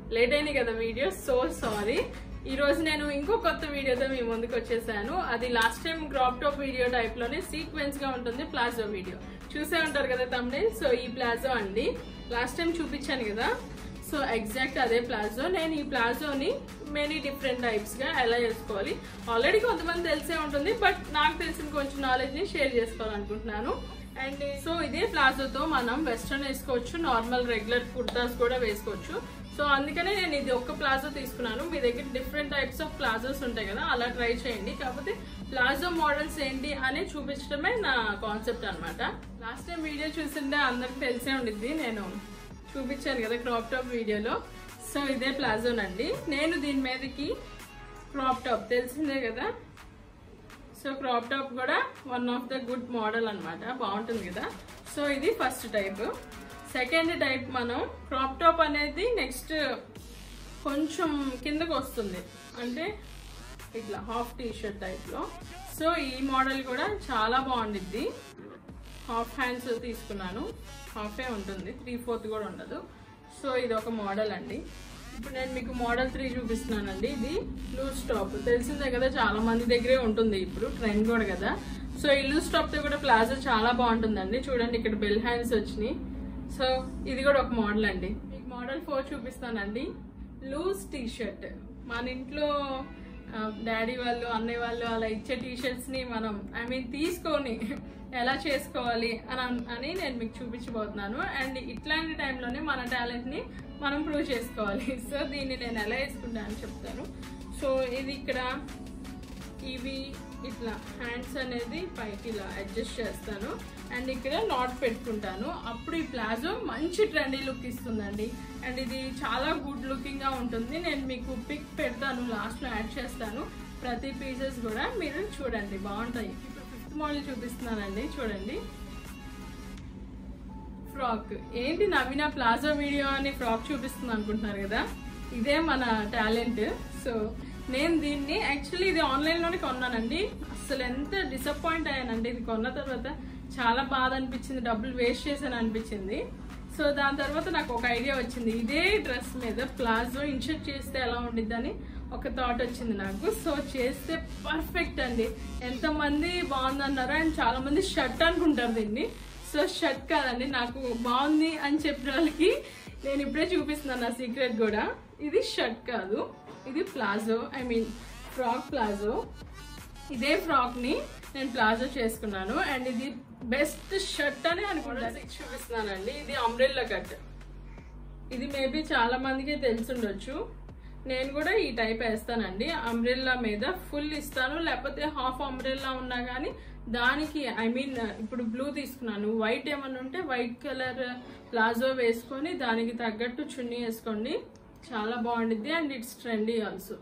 Late అయినాయి కదా video so sorry ఈ రోజు నేను ఇంకో కొత్త వీడియోతో మీ ముందుకు వచ్చేసాను అది last time crop top video type లోనే సీక్వెన్స్ గా ఉంటుంది ప్లాజో వీడియో చూసే ఉంటారు కదా తమ్ముడే సో ఈ ప్లాజో అండి లాస్ట్ టైం చూపించాను కదా సో ఎగ్జాక్ట్ అదే ప్లాజో నేను ఈ ప్లాజోని మెనీ డిఫరెంట్ టైప్స్ గా ఎలా చేసుకోవాలి ఆల్రెడీ కొంతమంది తెలిసే ఉంటుంది బట్ నాకు తెలిసిన కొంచెం నాలెడ్జ్ ని షేర్ చేసుకోవాలనుకుంటున్నాను అండ్ సో ఇదే ప్లాజోతో మనం వెస్ట్రన్ వేసుకోవచ్చు నార్మల్ రెగ్యులర్ కుర్తాస్ కూడా వేసుకోవచ్చు సో అందుకనే నేను ఇది ఒక్క ప్లాజో తీసుకున్నాను మీ దగ్గర డిఫరెంట్ టైప్స్ ఆఫ్ ప్లాజోస్ ఉంటాయి కదా అలా ట్రై చేయండి కాకపోతే ప్లాజో మోడల్స్ ఏంటి అని చూపించడమే నా కాన్సెప్ట్ అన్నమాట లాస్ట్ టైం వీడియో చూసింటే అందరికి తెలిసే ఉండిద్ది నేను చూపించాను కదా క్రాప్ టాప్ వీడియోలో సో ఇదే ప్లాజోనండి నేను దీని మీదకి క్రాప్ టాప్ తెలిసిందే కదా సో క్రాప్ టాప్ కూడా one of the good model అన్నమాట బాగుంటుంది కదా సో ఇది ఫస్ట్ టైప్ సెకండ్ టైప్ మనం క్రాప్ టాప్ అనేది నెక్స్ట్ కొంచెం కిందకు వస్తుంది అంటే ఇట్లా హాఫ్ టీ షర్ట్ టైప్లో సో ఈ మోడల్ కూడా చాలా బాగుండిద్ది హాఫ్ హ్యాండ్స్ తీసుకున్నాను హాఫే ఉంటుంది త్రీ ఫోర్త్ కూడా ఉండదు సో ఇది ఒక మోడల్ అండి ఇప్పుడు నేను మీకు మోడల్ త్రీ చూపిస్తున్నానండి ఇది లూజ్ టాప్ తెలిసిందే కదా చాలా మంది దగ్గరే ఉంటుంది ఇప్పుడు ట్రెండ్ కూడా కదా సో ఈ లూజ్ టాప్ తో కూడా ప్లాజో చాలా బాగుంటుందండి చూడండి ఇక్కడ బెల్ హ్యాండ్స్ వచ్చినాయి సో ఇది కూడా ఒక మోడల్ అండి మీకు మోడల్ ఫోర్ చూపిస్తానండి లూజ్ టీ షర్ట్ మన ఇంట్లో డాడీ వాళ్ళు అన్నయ్య వాళ్ళు అలా ఇచ్చే టీ షర్ట్స్ ని మనం ఐ మీన్ తీసుకొని ఎలా చేసుకోవాలి అని అన్- అని నేను మీకు చూపించబోతున్నాను అండ్ ఇట్లాంటి టైంలోనే మన టాలెంట్ ని మనం ప్రూవ్ చేసుకోవాలి సో దీన్ని నేను ఎలా వేసుకుంటాను చెప్తాను సో ఇది ఇక్కడ ఇవి ఇట్లా హ్యాండ్స్ అనేది పైకి ఇలా అడ్జస్ట్ చేస్తాను అండ్ ఇక్కడ నాట్ పెట్టుకుంటాను అప్పుడు ఈ ప్లాజో మంచి ట్రెండీ లుక్ ఇస్తుందండి అండ్ ఇది చాలా గుడ్ లుకింగ్ గా ఉంటుంది నేను మీకు పిక్ పెడతాను లాస్ట్ లో యాడ్ చేస్తాను ప్రతి పీసెస్ కూడా మీరు చూడండి బాగుంటాయి ఇప్పుడు ఫిఫ్త్ మోడల్ చూపిస్తున్నానండి చూడండి ఫ్రాక్ ఏంటి నవీన ప్లాజో వీడియో అని ఫ్రాక్ చూపిస్తుంది అనుకుంటున్నారు కదా ఇదే మన టాలెంట్ సో నేను దీన్ని యాక్చువల్లీ ఇది ఆన్లైన్ లోనే కొన్నానండి అసలు ఎంత డిసప్పాయింట్ అయ్యానండి ఇది కొన్న తర్వాత చాలా బాధ అనిపించింది డబ్బులు వేస్ట్ చేశాను అనిపించింది సో దాని తర్వాత నాకు ఒక ఐడియా వచ్చింది ఇదే డ్రెస్ మీద ప్లాజో ఇన్షర్ట్ చేస్తే ఎలా ఉండిద్దని ఒక థాట్ వచ్చింది నాకు సో చేస్తే పర్ఫెక్ట్ అండి ఎంతమంది బాగుందన్నారు అండ్ చాలా మంది షర్ట్ అనుకుంటారు దీన్ని సో షర్ట్ కాదండి నాకు బాగుంది అని చెప్పిన వాళ్ళకి నేను ఇప్పుడే చూపిస్తున్నాను నా సీక్రెట్ కూడా ఇది షర్ట్ కాదు ఇది palazzo I mean frock palazzo ఇదే ఫ్రాక్ ని నేను ప్లాజో చేసుకున్నాను అండ్ ఇది బెస్ట్ షర్ట్ అని అనుకుంటాను చూపిస్తున్నానండి ఇది అంబ్రెల్లా కట్ ఇది మేబీ చాలా మందికి తెలిసుండొచ్చు నేను కూడా ఈ టైప్ వేస్తానండి అంబ్రెల్లా మీద ఫుల్ ఇస్తాను లేకపోతే హాఫ్ అంబ్రెల్లా ఉన్నా కానీ దానికి ఐ మీన్ ఇప్పుడు బ్లూ తీసుకున్నాను వైట్ ఏమన్నా ఉంటే వైట్ కలర్ ప్లాజో వేసుకొని దానికి తగ్గట్టు చున్నీ వేసుకోండి చాలా బాగుండిద్ది and it's trendy also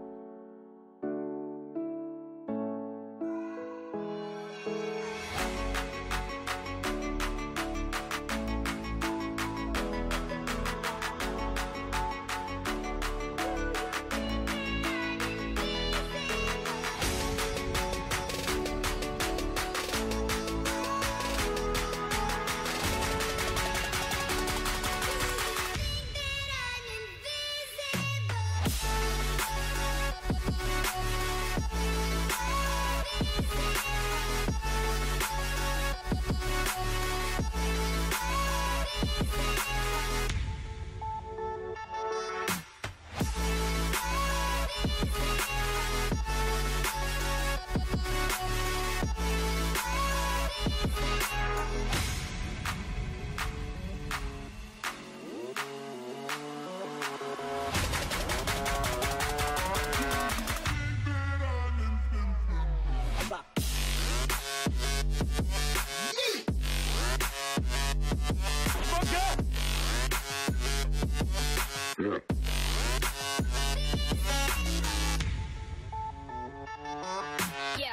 Yeah.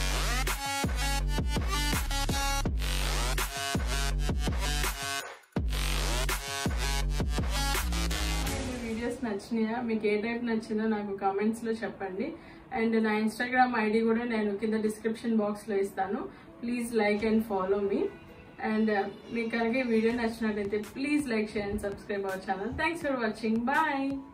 Videos నచ్చినాయా మీకు ఏ టైప్ నచ్చిందో నాకు కామెంట్స్ లో చెప్పండి అండ్ నా ఇన్స్టాగ్రామ్ ఐడి కూడా నేను కింద డిస్క్రిప్షన్ బాక్స్ లో ఇస్తాను please like and follow me and మీకు కనుక ఈ వీడియో నచ్చినట్లయితే please like share and subscribe our channel thanks for watching bye